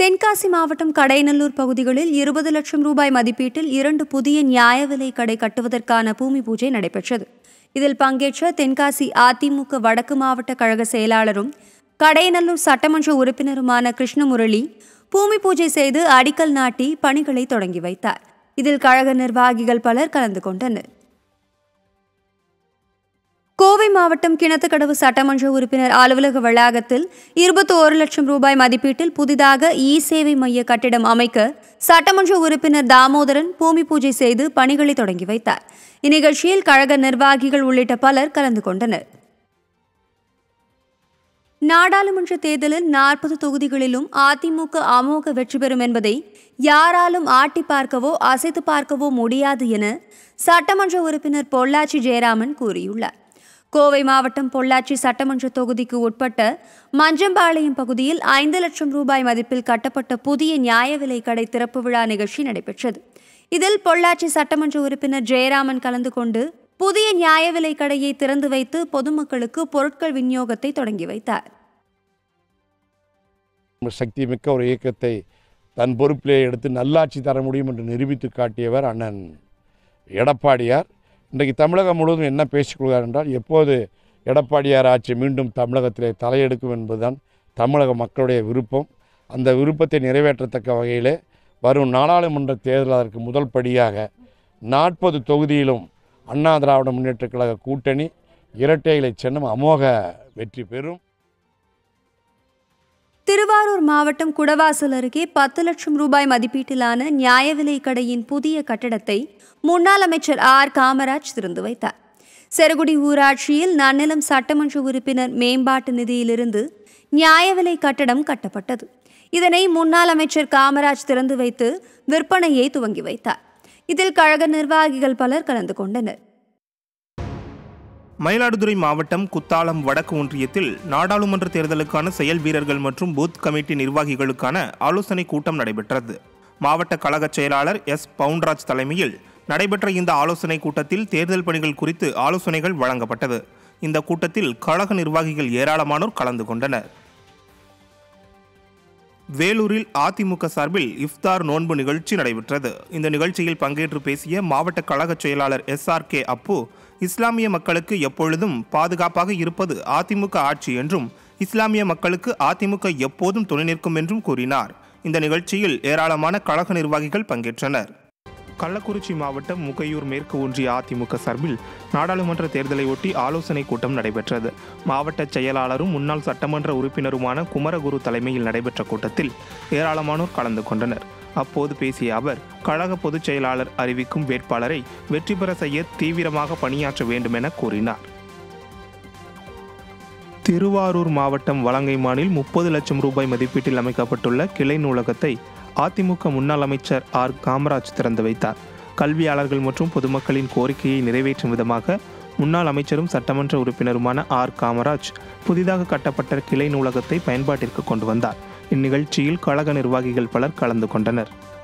தென்காசி மாவட்டம் கடைநல்லூர் பகுதிகளில் இருபது லட்சம் ரூபாய் மதிப்பீட்டில் இரண்டு புதிய நியாய விலை கடை கட்டுவதற்கான பூமி பூஜை நடைபெற்றது இதில் பங்கேற்ற தென்காசி அதிமுக வடக்கு மாவட்ட கழக செயலாளரும் கடைநல்லூர் சட்டமன்ற உறுப்பினருமான கிருஷ்ணமுரளி பூமி பூஜை செய்து அடிக்கல் நாட்டி பணிகளை தொடங்கி வைத்தார் இதில் கழக நிர்வாகிகள் பலர் கலந்து கொண்டனர் கோவை மாவட்டம் கிணத்துக்கடவு சட்டமன்ற உறுப்பினர் அலுவலக வளாகத்தில் இருபத்தி ஒரு லட்சம் ரூபாய் மதிப்பீட்டில் புதிதாக இ சேவை மைய கட்டிடம் அமைக்க சட்டமன்ற உறுப்பினர் தாமோதரன் பூமி பூஜை செய்து பணிகளை தொடங்கி வைத்தார் இந்நிகழ்ச்சியில் கழக நிர்வாகிகள் உள்ளிட்ட பலர் கலந்து கொண்டனர் நாடாளுமன்ற தேர்தலில் நாற்பது தொகுதிகளிலும் அதிமுக அமோக வெற்றி பெறும் என்பதை யாராலும் ஆட்டி பார்க்கவோ அசைத்து பார்க்கவோ முடியாது என சட்டமன்ற உறுப்பினர் பொள்ளாச்சி ஜெயராமன் கூறியுள்ளார் கோவை மாவட்டம் பொள்ளாச்சி சட்டமன்ற தொகுதிக்கு உட்பட்ட மஞ்சம்பாளையம் பகுதியில் ஐந்து லட்சம் ரூபாய் மதிப்பில் கட்டப்பட்ட புதிய நியாய விலை கடை திறப்பு விழா நிகழ்ச்சி நடைபெற்றது இதில் பொள்ளாச்சி சட்டமன்ற உறுப்பினர் ஜெயராமன் கலந்து கொண்டு புதிய நியாய விலை கடையை திறந்து வைத்து பொதுமக்களுக்கு பொருட்கள் விநியோகத்தை தொடங்கி வைத்தார் சக்தி மிக்க ஒரு இயக்கத்தை தன் பொறுப்பிலே எடுத்து நல்லாட்சி தர முடியும் என்று நிரூபித்து காட்டியவர் அண்ணன் எடப்பாடியார் இன்றைக்கு தமிழகம் முழுவதும் என்ன பேசிக்கொள்கிறார் என்றால் எப்போது எடப்பாடியார் ஆட்சி மீண்டும் தமிழகத்திலே தலையெடுக்கும் என்பதுதான் தமிழக மக்களுடைய விருப்பம் அந்த விருப்பத்தை நிறைவேற்றத்தக்க வகையிலே வரும் நாடாளுமன்ற தேர்தல் அதற்கு முதல் படியாக நாற்பது தொகுதியிலும் அண்ணா திராவிட முன்னேற்றக் கழக கூட்டணி இரட்டை இலை சின்னம் அமோக வெற்றி பெறும் திருவாரூர் மாவட்டம் குடவாசல் அருகே பத்து லட்சம் ரூபாய் மதிப்பீட்டிலான நியாய விலை கடையின் புதிய கட்டடத்தை முன்னாள் அமைச்சர் ஆர் காமராஜ் திறந்து வைத்தார் செருகுடி ஊராட்சியில் நன்னிலம் சட்டமன்ற உறுப்பினர் மேம்பாட்டு நிதியிலிருந்து நியாய விலை கட்டடம் கட்டப்பட்டது இதனை முன்னாள் அமைச்சர் காமராஜ் திறந்து வைத்து விற்பனையை துவங்கி வைத்தார் இதில் கழக நிர்வாகிகள் பலர் கலந்து கொண்டனர் மயிலாடுதுறை மாவட்டம் குத்தாலம் வடக்கு ஒன்றியத்தில் நாடாளுமன்ற தேர்தலுக்கான செயல் வீரர்கள் மற்றும் பூத் கமிட்டி நிர்வாகிகளுக்கான ஆலோசனை கூட்டம் நடைபெற்றது மாவட்ட கழக செயலாளர் எஸ் பவுன்ராஜ் தலைமையில் நடைபெற்ற இந்த ஆலோசனை கூட்டத்தில் தேர்தல் பணிகள் குறித்து ஆலோசனைகள் வழங்கப்பட்டது இந்த கூட்டத்தில் கழக நிர்வாகிகள் ஏராளமானோர் கலந்து கொண்டனர் வேலூரில் அதிமுக சார்பில் இஃப்தார் நோன்பு நிகழ்ச்சி நடைபெற்றது இந்த நிகழ்ச்சியில் பங்கேற்று பேசிய மாவட்ட கழக செயலாளர் எஸ் ஆர் கே அப்பு இஸ்லாமிய மக்களுக்கு எப்பொழுதும் பாதுகாப்பாக இருப்பது அதிமுக ஆட்சி என்றும் இஸ்லாமிய மக்களுக்கு அதிமுக எப்போதும் துணை நிற்கும் என்றும் கூறினார் இந்த நிகழ்ச்சியில் ஏராளமான கழக நிர்வாகிகள் பங்கேற்றனர் கள்ளக்குறிச்சி மாவட்டம் முகையூர் மேற்கு ஒன்றிய அதிமுக சார்பில் நாடாளுமன்ற தேர்தலை ஒட்டி ஆலோசனை கூட்டம் நடைபெற்றது மாவட்ட செயலாளரும் முன்னாள் சட்டமன்ற உறுப்பினருமான குமரகுரு தலைமையில் நடைபெற்ற கூட்டத்தில் ஏராளமானோர் கலந்து கொண்டனர் அப்போது பேசிய அவர் கழக பொதுச் செயலாளர் அறிவிக்கும் வேட்பாளரை வெற்றி பெற செய்ய தீவிரமாக பணியாற்ற வேண்டும் என கூறினார் திருவாரூர் மாவட்டம் வலங்கைமானில் முப்பது லட்சம் ரூபாய் மதிப்பீட்டில் அமைக்கப்பட்டுள்ள கிளை நூலகத்தை அதிமுக முன்னாள் அமைச்சர் ஆர் காமராஜ் திறந்து வைத்தார் கல்வியாளர்கள் மற்றும் பொதுமக்களின் கோரிக்கையை நிறைவேற்றும் விதமாக முன்னாள் அமைச்சரும் சட்டமன்ற உறுப்பினருமான ஆர் காமராஜ் புதிதாக கட்டப்பட்ட கிளை நூலகத்தை பயன்பாட்டிற்கு கொண்டு வந்தார் இந்நிகழ்ச்சியில் கழக நிர்வாகிகள் பலர் கலந்து கொண்டனர்